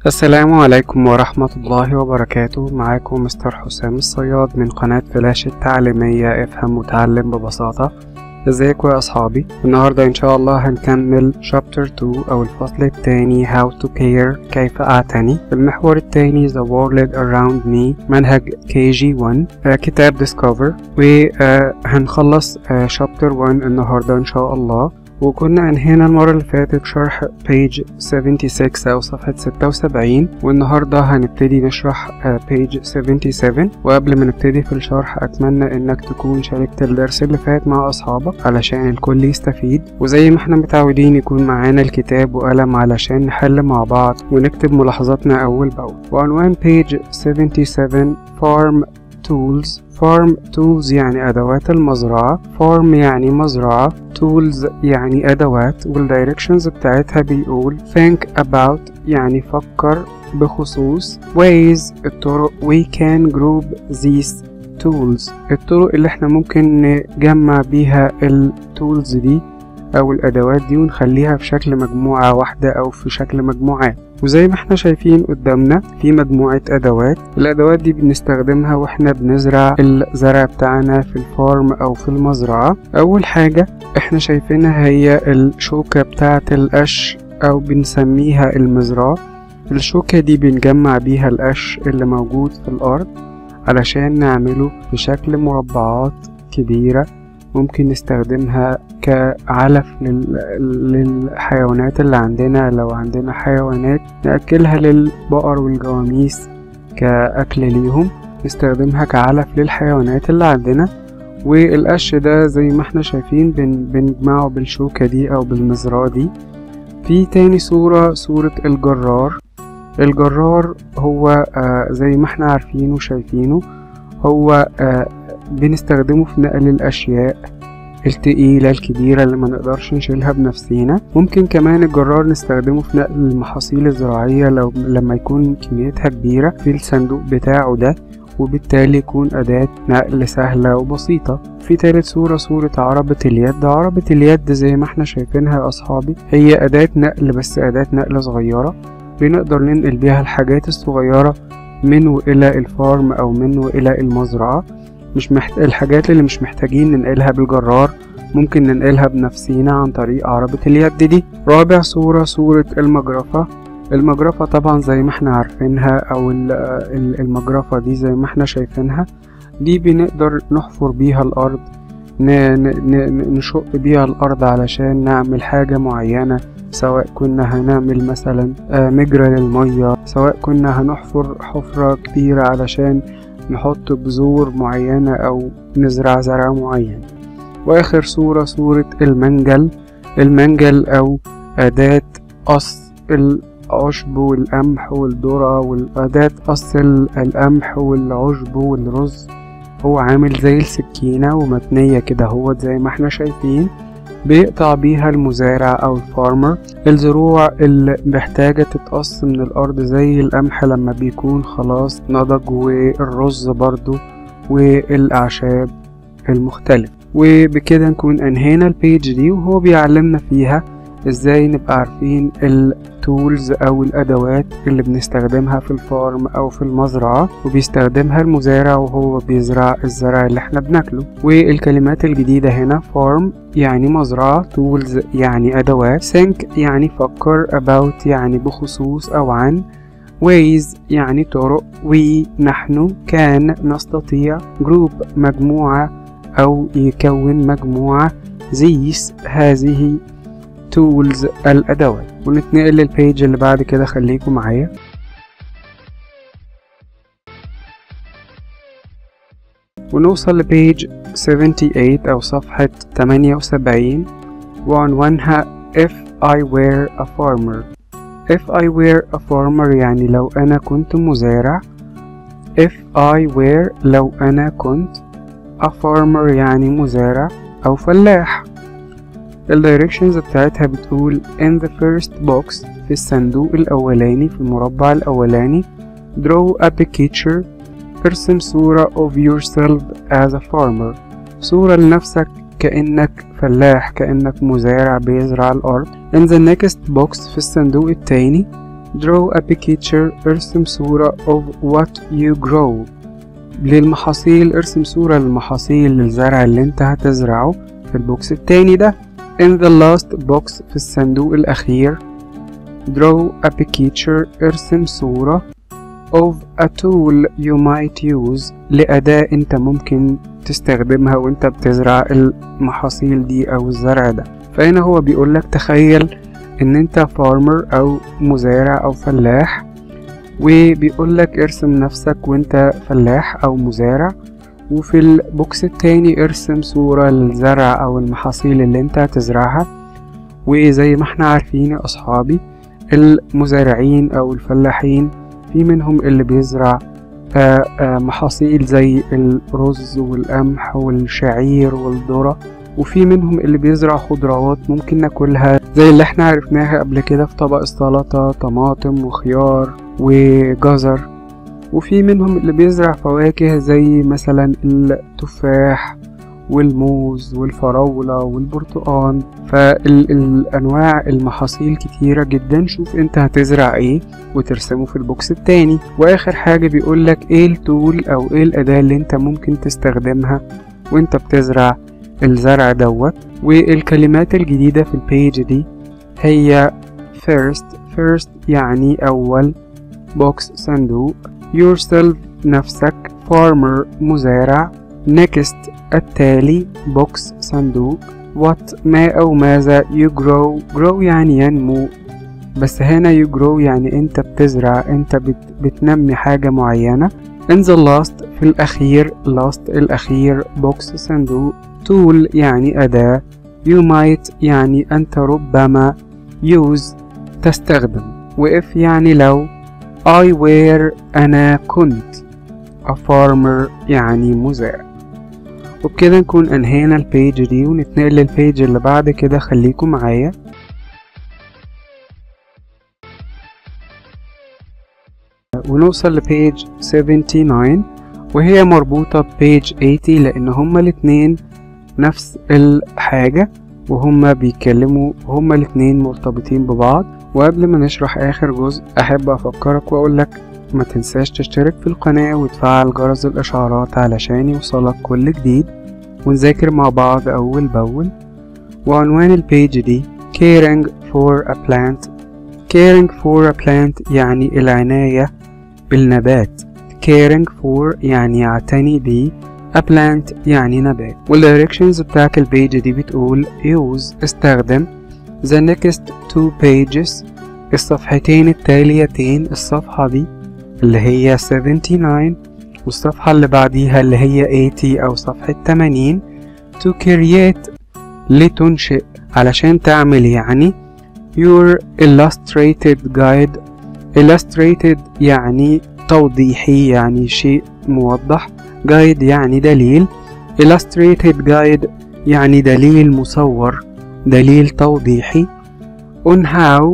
السلام عليكم ورحمة الله وبركاته معاكم مستر حسام الصياد من قناة فلاش التعليمية افهم وتعلم ببساطة ازيكم يا اصحابي النهاردة ان شاء الله هنكمل شابتر 2 او الفصل الثاني how to care كيف اعتني المحور الثاني the world around me منهج KG1 آه كتاب discover وهنخلص آه شابتر 1 النهاردة ان شاء الله وكنا انهينا المرة اللي فاتت شرح page 76 أو صفحة 76 والنهاردة هنبتدي نشرح page 77 وقبل ما نبتدي في الشرح أتمنى إنك تكون شاركت الدرس اللي فات مع أصحابك علشان الكل يستفيد وزي ما احنا متعودين يكون معانا الكتاب وقلم علشان نحل مع بعض ونكتب ملاحظاتنا أول بأول وعنوان page 77 farm tools farm tools يعني أدوات المزرعة farm يعني مزرعة tools يعني أدوات والdirections بتاعتها بيقول think about يعني فكر بخصوص ways الطرق we can group these tools الطرق اللي احنا ممكن نجمع بيها التولز دي أو الأدوات دي ونخليها في شكل مجموعة واحدة أو في شكل مجموعات وزي ما احنا شايفين قدامنا في مجموعة أدوات الأدوات دي بنستخدمها واحنا بنزرع الزرع بتاعنا في الفارم أو في المزرعة أول حاجة احنا شايفينها هي الشوكة بتاعة القش أو بنسميها المزرعة الشوكة دي بنجمع بيها القش اللي موجود في الأرض علشان نعمله بشكل مربعات كبيرة ممكن نستخدمها كعلف للحيوانات اللي عندنا لو عندنا حيوانات نأكلها للبقر والجواميس كأكل ليهم نستخدمها كعلف للحيوانات اللي عندنا والقش ده زي ما احنا شايفين بن بنجمعه بالشوكة دي أو بالمزرعة دي في تاني صورة صورة الجرار الجرار هو آه زي ما احنا عارفينه وشايفينه هو آه بنستخدمه في نقل الأشياء التقيلة الكبيرة اللي ما نقدرش نشيلها بنفسينا ممكن كمان الجرار نستخدمه في نقل المحاصيل الزراعية لو لما يكون كميتها كبيرة في الصندوق بتاعه ده وبالتالي يكون أداة نقل سهلة وبسيطة في تالت صورة صورة عربة اليد عربة اليد زي ما احنا شايفينها يا أصحابي هي أداة نقل بس أداة نقل صغيرة بنقدر ننقل بيها الحاجات الصغيرة من وإلى الفارم أو من وإلى المزرعة مش محت... الحاجات اللي مش محتاجين ننقلها بالجرار ممكن ننقلها بنفسينا عن طريق عربة اليد دي رابع صورة صورة المجرفة المجرفة طبعا زي ما احنا عارفينها او المجرفة دي زي ما احنا شايفينها دي بنقدر نحفر بيها الارض ن... ن... نشق بيها الارض علشان نعمل حاجة معينة سواء كنا هنعمل مثلا مجرى للمية سواء كنا هنحفر حفرة كبيرة علشان نحط بذور معينة أو نزرع زرع معين وآخر صورة صورة المنجل المنجل أو أداة قص العشب والقمح والذرة والأداة قص القمح والعشب والرز هو عامل زي السكينة ومتنية كده هو زي ما احنا شايفين بيقطع بيها المزارع أو الفارمر الزروع اللي محتاجة تتقص من الأرض زي القمح لما بيكون خلاص نضج والرز برضو والأعشاب المختلفة وبكده نكون أنهينا البيج دي وهو بيعلمنا فيها ازاي نبقى عارفين التولز او الادوات اللي بنستخدمها في الفارم او في المزرعة وبيستخدمها المزارع وهو بيزرع الزرع اللي احنا بناكله والكلمات الجديدة هنا فارم يعني مزرعة tools يعني ادوات think يعني فكر about يعني بخصوص او عن ways يعني طرق we نحن كان نستطيع group مجموعة او يكون مجموعة these هذه tools الأدوات ونتنقل للبيج اللي بعد كده خليكم معايا ونوصل لبيج 78 أو صفحة 78 وعنوانها If I were a farmer If I were a farmer يعني لو أنا كنت مزارع If I were لو أنا كنت a farmer يعني مزارع أو فلاح الدايركشنز بتاعتها بتقول in the first box في الصندوق الأولاني في المربع الأولاني draw a picture ارسم صورة of yourself as a farmer صورة لنفسك كأنك فلاح كأنك مزارع بيزرع الأرض in the next box في الصندوق التاني draw a picture ارسم صورة of what you grow للمحاصيل ارسم صورة للمحاصيل للزرع اللي انت هتزرعه في البوكس التاني ده in the last box في الصندوق الأخير draw a picture ارسم صورة of a tool you might use لأداة انت ممكن تستخدمها وانت بتزرع المحاصيل دي أو الزرع ده فهنا هو بيقولك تخيل ان انت فارمر أو مزارع أو فلاح وبيقولك ارسم نفسك وانت فلاح أو مزارع وفي البوكس التاني ارسم صورة للزرع أو المحاصيل اللي انت هتزرعها وزي ما احنا عارفين يا أصحابي المزارعين أو الفلاحين في منهم اللي بيزرع آآ آآ محاصيل زي الرز والقمح والشعير والذرة وفي منهم اللي بيزرع خضروات ممكن ناكلها زي اللي احنا عرفناها قبل كده في طبق السلطة طماطم وخيار وجزر وفي منهم اللي بيزرع فواكه زي مثلا التفاح والموز والفراولة والبرتقان فالأنواع المحاصيل كتيرة جدا شوف انت هتزرع ايه وترسمه في البوكس التاني واخر حاجة بيقولك ايه التول او ايه الاداة اللي انت ممكن تستخدمها وانت بتزرع الزرع دوت والكلمات الجديدة في البيج دي هي first first يعني أول بوكس صندوق yourself نفسك farmer مزارع next التالي بوكس صندوق what ما أو ماذا you grow grow يعني ينمو بس هنا you grow يعني انت بتزرع انت بت بتنمي حاجة معينة in the last في الأخير last الأخير بوكس صندوق tool يعني أداة you might يعني أنت ربما use تستخدم و if يعني لو I were أنا كنت a farmer يعني مزارع وبكده نكون أنهينا البيج دي ونتنقل للبيج اللي بعد كده خليكم معايا ونوصل لبيج 79 وهي مربوطة ببيج 80 لأن هما الاتنين نفس الحاجة وهما بيتكلموا هما الاتنين مرتبطين ببعض وقبل ما نشرح آخر جزء أحب أفكرك وأقولك ما تنساش تشترك في القناة وتفعل جرس الإشعارات علشان يوصلك كل جديد ونذاكر مع بعض أول بأول وعنوان البيج دي caring for a plant caring for a plant يعني العناية بالنبات caring for يعني يعتني بيه A plant يعني نبات والdirections بتاعت البيج دي بتقول use استخدم the next two pages الصفحتين التاليتين الصفحة دي اللي هي 79 والصفحة اللي بعديها اللي هي 80 أو صفحة 80 to create لتنشئ علشان تعمل يعني your illustrated guide illustrated يعني توضيحي يعني شيء موضح guide يعني دليل illustrated guide يعني دليل مصور دليل توضيحي on how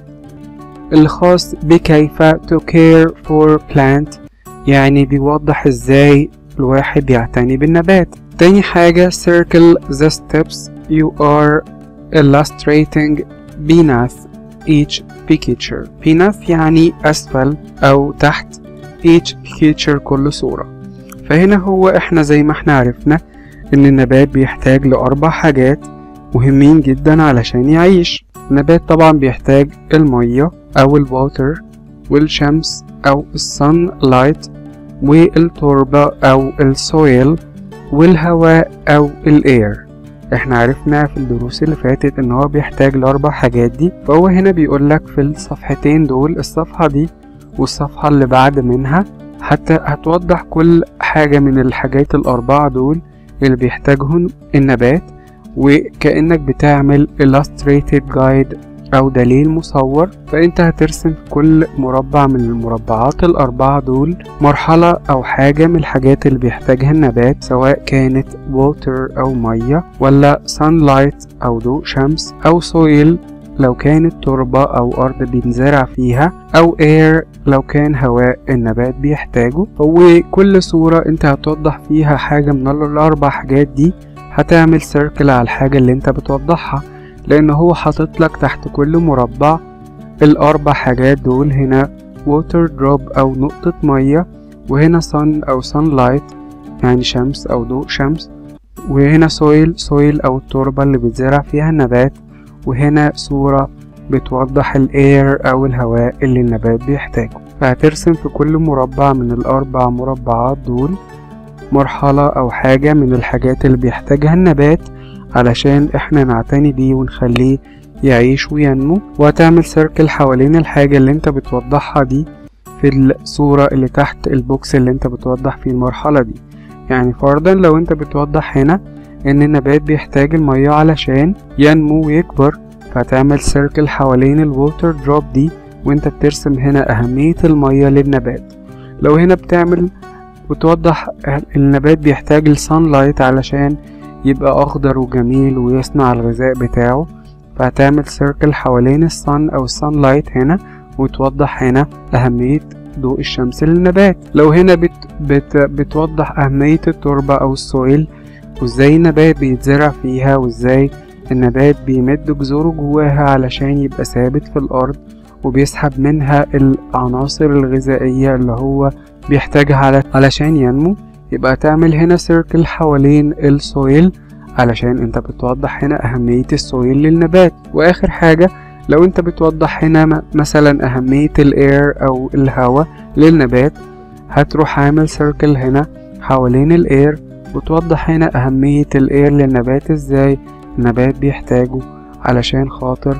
الخاص بكيف to care for plant يعني بيوضح ازاي الواحد يعتني بالنبات تاني حاجة circle the steps you are illustrating beneath each picture beneath يعني أسفل أو تحت each picture كل صورة فهنا هو احنا زي ما احنا عرفنا ان النبات بيحتاج لأربع حاجات مهمين جدا علشان يعيش النبات طبعا بيحتاج المية أو الواتر والشمس أو الصن لايت والتربة أو السويل والهواء أو الاير احنا عرفنا في الدروس اللي فاتت ان هو بيحتاج الاربع حاجات دي فهو هنا بيقولك في الصفحتين دول الصفحة دي والصفحة اللي بعد منها حتى هتوضح كل حاجة من الحاجات الأربعة دول اللي بيحتاجهم النبات وكأنك بتعمل illustrated guide أو دليل مصور فأنت هترسم في كل مربع من المربعات الأربعة دول مرحلة أو حاجة من الحاجات اللي بيحتاجها النبات سواء كانت water أو مية ولا sunlight أو ضوء شمس أو soil لو كانت تربة أو أرض بينزرع فيها أو air لو كان هواء النبات بيحتاجه وكل صورة انت هتوضح فيها حاجة من الأربع حاجات دي هتعمل سيركل على الحاجة اللي انت بتوضحها لأن هو حاطط لك تحت كل مربع الأربع حاجات دول هنا water drop أو نقطة مية وهنا sun أو sunlight يعني شمس أو ضوء شمس وهنا soil soil أو التربة اللي بتزرع فيها النبات وهنا صورة بتوضح الاير أو الهواء اللي النبات بيحتاجه فهترسم في كل مربع من الأربع مربعات دول مرحلة أو حاجة من الحاجات اللي بيحتاجها النبات علشان احنا نعتني بيه ونخليه يعيش وينمو وهتعمل سيركل حوالين الحاجة اللي انت بتوضحها دي في الصورة اللي تحت البوكس اللي انت بتوضح فيه المرحلة دي يعني فرضا لو انت بتوضح هنا ان النبات بيحتاج المية علشان ينمو ويكبر فهتعمل سيركل حوالين الووتر دروب دي وانت بترسم هنا أهمية المية للنبات لو هنا بتعمل وتوضح النبات بيحتاج السان لايت علشان يبقى أخضر وجميل ويصنع الغذاء بتاعه فهتعمل سيركل حوالين الصن أو السان لايت هنا وتوضح هنا أهمية ضوء الشمس للنبات لو هنا بت بت بتوضح أهمية التربة أو السويل وازاي النبات بيتزرع فيها وازاي النبات بيمد جذوره جواها علشان يبقى ثابت في الأرض وبيسحب منها العناصر الغذائية اللي هو بيحتاجها علشان ينمو يبقى تعمل هنا سيركل حوالين السويل علشان انت بتوضح هنا أهمية السويل للنبات وآخر حاجة لو انت بتوضح هنا مثلا أهمية الاير أو الهواء للنبات هتروح عامل سيركل هنا حوالين الاير وتوضح هنا أهمية الاير للنبات ازاي النبات بيحتاجه علشان خاطر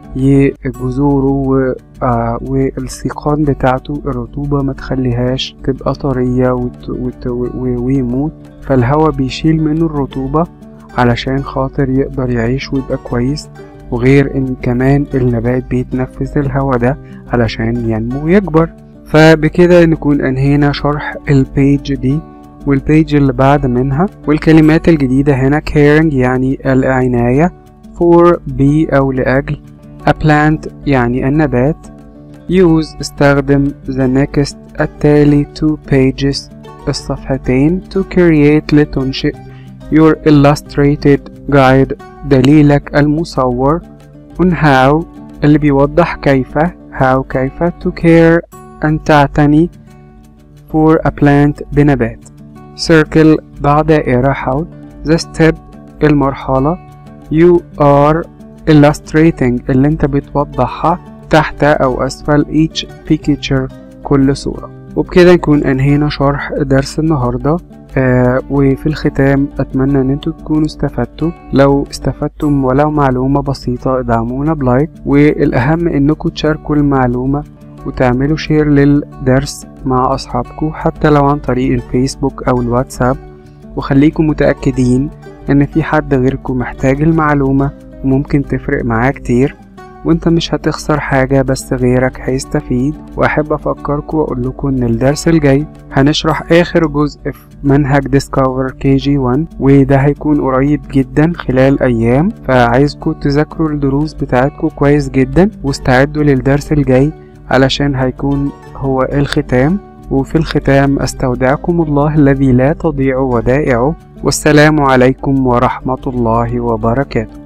جذوره آه والسيقان بتاعته الرطوبة ما تخليهاش تبقى طرية وت وت ويموت فالهواء بيشيل منه الرطوبة علشان خاطر يقدر يعيش ويبقى كويس وغير ان كمان النبات بيتنفس الهواء ده علشان ينمو ويكبر فبكده نكون انهينا شرح البيج دي والبيج اللي بعد منها والكلمات الجديدة هنا caring يعني العناية for be أو لأجل a plant يعني النبات use استخدم the next التالي two pages الصفحتين to create لتنشئ your illustrated guide دليلك المصور on how اللي بيوضح كيف how كيف to care أن تعتني for a plant بنبات circle ضع دائرة حول the step المرحلة you are illustrating اللي انت بتوضحها تحت او اسفل each picture كل صورة وبكده نكون انهينا شرح درس النهاردة آه وفي الختام اتمنى ان انتوا تكونوا استفدتوا لو استفدتم ولو معلومة بسيطة ادعمونا بلايك والاهم انكم تشاركوا المعلومة وتعملوا شير للدرس مع اصحابكم حتى لو عن طريق الفيسبوك او الواتساب وخليكم متأكدين ان في حد غيركم محتاج المعلومة وممكن تفرق معاه كتير وانت مش هتخسر حاجة بس غيرك هيستفيد واحب افكركم واقول لكم ان الدرس الجاي هنشرح اخر جزء في منهج ديسكفر كي جي 1 وده هيكون قريب جدا خلال ايام فعايزكم تذاكروا الدروس بتاعتكم كويس جدا واستعدوا للدرس الجاي علشان هيكون هو الختام وفي الختام استودعكم الله الذي لا تضيع ودائعه والسلام عليكم ورحمة الله وبركاته